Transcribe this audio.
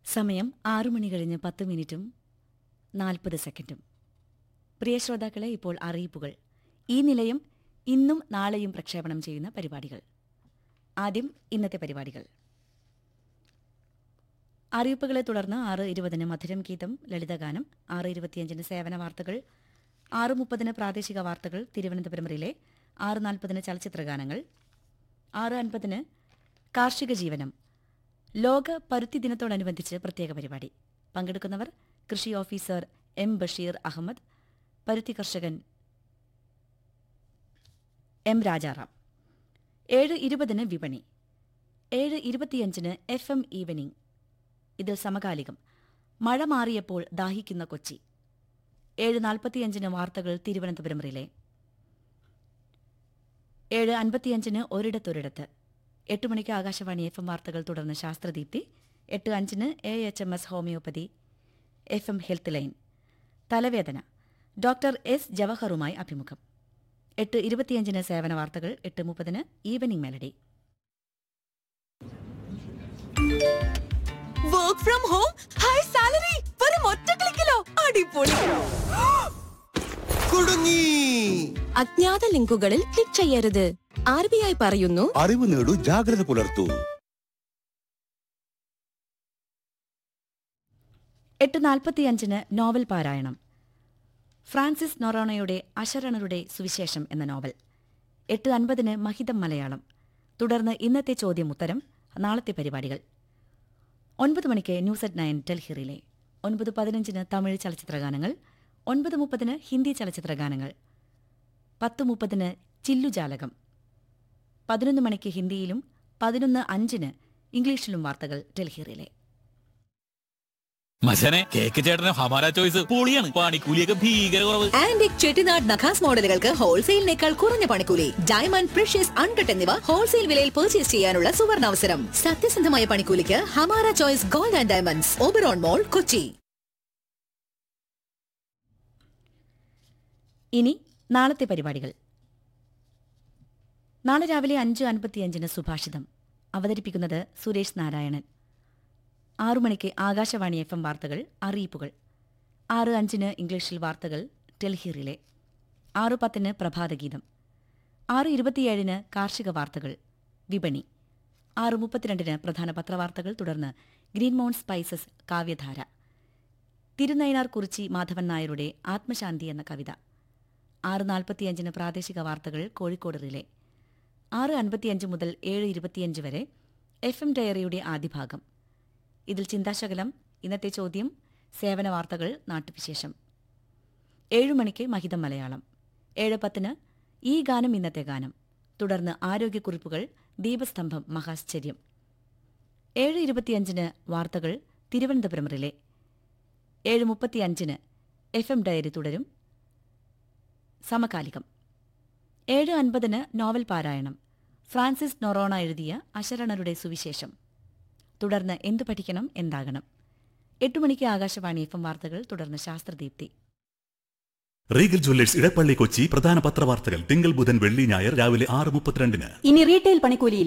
സമയം ആറു മണി കഴിഞ്ഞ് പത്ത് മിനിറ്റും നാൽപ്പത് സെക്കൻഡും പ്രിയ ശ്രോതാക്കളെ ഇപ്പോൾ അറിയിപ്പുകൾ ഈ നിലയം ഇന്നും നാളെയും പ്രക്ഷേപണം ചെയ്യുന്ന പരിപാടികൾ ആദ്യം ഇന്നത്തെ പരിപാടികൾ അറിയിപ്പുകളെ തുടർന്ന് ആറ് ഇരുപതിന് മധുരം ഗീതം ലളിതഗാനം ആറ് ഇരുപത്തിയഞ്ചിന് സേവന വാർത്തകൾ ആറ് മുപ്പതിന് പ്രാദേശിക വാർത്തകൾ തിരുവനന്തപുരം റിലേ ആറ് നാൽപ്പതിന് ചലച്ചിത്രഗാനങ്ങൾ ആറ് അൻപതിന് കാർഷിക ജീവനം ലോക പരുത്തി ദിനത്തോടനുബന്ധിച്ച് പ്രത്യേക പരിപാടി പങ്കെടുക്കുന്നവർ കൃഷി ഓഫീസർ എം ബഷീർ അഹമ്മദ് പരുത്തി കർഷകൻ എം രാജാറാം ഏഴ് ഇരുപതിന് വിപണി ഏഴ് ഇരുപത്തിയഞ്ചിന് എഫ് എം ഈവനിംഗ് ഇതിൽ സമകാലികം മഴ മാറിയപ്പോൾ ദാഹിക്കുന്ന കൊച്ചി ഏഴ് നാൽപ്പത്തിയഞ്ചിന് വാർത്തകൾ തിരുവനന്തപുരം റിലേ ഏഴ് അൻപത്തിയഞ്ചിന് ഒരിടത്തൊരിടത്ത് എട്ട് മണിക്ക് ആകാശവാണി എഫ് എം വാർത്തകൾ തുടർന്ന് ശാസ്ത്രദീപ്തി എട്ട് അഞ്ചിന് A H M S homoeopathy F M health line തലവേദന ഡോക്ടർ എസ് ജവഹറുമായി അഭിമുഖം എട്ട് ഇരുപത്തിയഞ്ചിന് സേവന വാർത്തകൾ എട്ട് മുപ്പതിന് evening melody work from home high salary വെറും ഒറ്റ ക്ലിക്കിലോ അടിപൊളി കുടുങ്ങി അജ്ഞാത ലിങ്കുകളിൽ ക്ലിക്ക് ചെയ്യരുത് ആർ ബി ഐ പറയുന്നു അറിവ് നേടൂ ജാഗ്രത പുലർത്തൂ എട്ട് നാൽപ്പത്തിയഞ്ചിന് നോവൽ പാരായണം ഫ്രാൻസിസ് നൊറോണയുടെ അശരണരുടെ സുവിശേഷം എന്ന നോവൽ എട്ട് അൻപതിന് മഹിതം മലയാളം തുടർന്ന് ഇന്നത്തെ ചോദ്യം ഉത്തരം നാളത്തെ പരിപാടികൾ ഒൻപത് മണിക്ക് news at nine Delhi relay ഒൻപത് പതിനഞ്ചിന് തമിഴ് ചലച്ചിത്രഗാനങ്ങൾ ഒൻപത് മുപ്പതിന് ഹിന്ദി ചലച്ചിത്രഗാനങ്ങൾ പത്ത് മുപ്പതിന് ചില്ലുജാലകം പതിനൊന്ന് മണിക്ക് ഹിന്ദിയിലും പതിനൊന്ന് അഞ്ചിന് ഇംഗ്ലീഷിലും വാർത്തകൾ ഡൽഹി റിലേ മച്ചനെ കേക്ക് ചേട്ടന് ഹമാര ചോയ്സ് പൊളിയാണ് പണിക്കൂലിയൊക്കെ ഭീകര കുറവ് ആന്റിക് ചെട്ടിനാട് നഖാസ് മോഡലുകൾക്ക് ഹോൾസെയിലിനേക്കാൾ കുറഞ്ഞ പണിക്കൂലി ഡയമണ്ട് പ്രഷ്യസ് അൺകട്ട് എന്നിവ ഹോൾസെയിൽ വിലയിൽ പർച്ചേസ് ചെയ്യാനുള്ള സുവർണാവസരം സത്യസന്ധമായ പണിക്കൂലിക്ക് Hamara choice gold and diamonds Oberon mall Kochi ഇനി നാളത്തെ പരിപാടികൾ നാളെ രാവിലെ അഞ്ച് അൻപത്തിയഞ്ചിന് സുഭാഷിതം അവതരിപ്പിക്കുന്നത് സുരേഷ് നാരായണൻ ആറു മണിക്ക് ആകാശവാണി എഫ് എം വാർത്തകൾ അറിയിപ്പുകൾ ആറ് അഞ്ചിന് ഇംഗ്ലീഷിൽ വാർത്തകൾ ഡൽഹി റിലേ ആറ് പത്തിന് പ്രഭാതഗീതം ആറ് ഇരുപത്തിയേഴിന് കാർഷിക വാർത്തകൾ വിപണി ആറ് മുപ്പത്തിരണ്ടിന് പ്രധാന പത്രവാർത്തകൾ തുടർന്ന് ഗ്രീൻ മൗണ്ട് സ്പൈസസ് കാവ്യധാര തിരുനയിനാർ കുറിച്ചി മാധവൻ നായരുടെ ആത്മശാന്തി എന്ന കവിത ആറ് നാൽപ്പത്തിയഞ്ചിന് പ്രാദേശിക വാർത്തകൾ കോഴിക്കോട് റിലേ ആറ് അൻപത്തിയഞ്ച് മുതൽ ഏഴ് ഇരുപത്തിയഞ്ച് വരെ എഫ് എം ഡയറിയുടെ ആദ്യഭാഗം ഇതിൽ ചിന്താശകലം ഇന്നത്തെ ചോദ്യം സേവന വാർത്തകൾ നാട്ടുവിശേഷം ഏഴു മണിക്ക് മഹിതം മലയാളം ഏഴ് പത്തിന് ഈ ഗാനം ഇന്നത്തെ ഗാനം തുടർന്ന് ആരോഗ്യക്കുറിപ്പുകൾ ദീപസ്തംഭം മഹാശ്ചര്യം ഏഴ് ഇരുപത്തിയഞ്ചിന് വാർത്തകൾ തിരുവനന്തപുരം റിലേ ഏഴ് മുപ്പത്തിയഞ്ചിന് എഫ് എം ഡയറി തുടരും സമകാലികം ഏഴ് അൻപതിന് നോവൽ പാരായണം ഫ്രാൻസിസ് നൊറോണ എഴുതിയ അശരണരുടെ സുവിശേഷം തുടർന്ന് എന്തു പഠിക്കണം എന്താകണം എട്ടു മണിക്ക് ആകാശവാണി എഫ് എം വാർത്തകൾ തുടർന്ന് ശാസ്ത്രദീപ്തി റീഗൽ ജ്വല്ലേഴ്സ് ഇടപ്പള്ളി കൊച്ചി പ്രധാന പത്രവാർത്തകൾ തിങ്കൾ ബുധൻ വെള്ളി ഞായർ രാവിലെ ആറ് മുപ്പത്തിരണ്ടിന് ഇനി റീറ്റെയിൽ പണിക്കൂലിയിൽ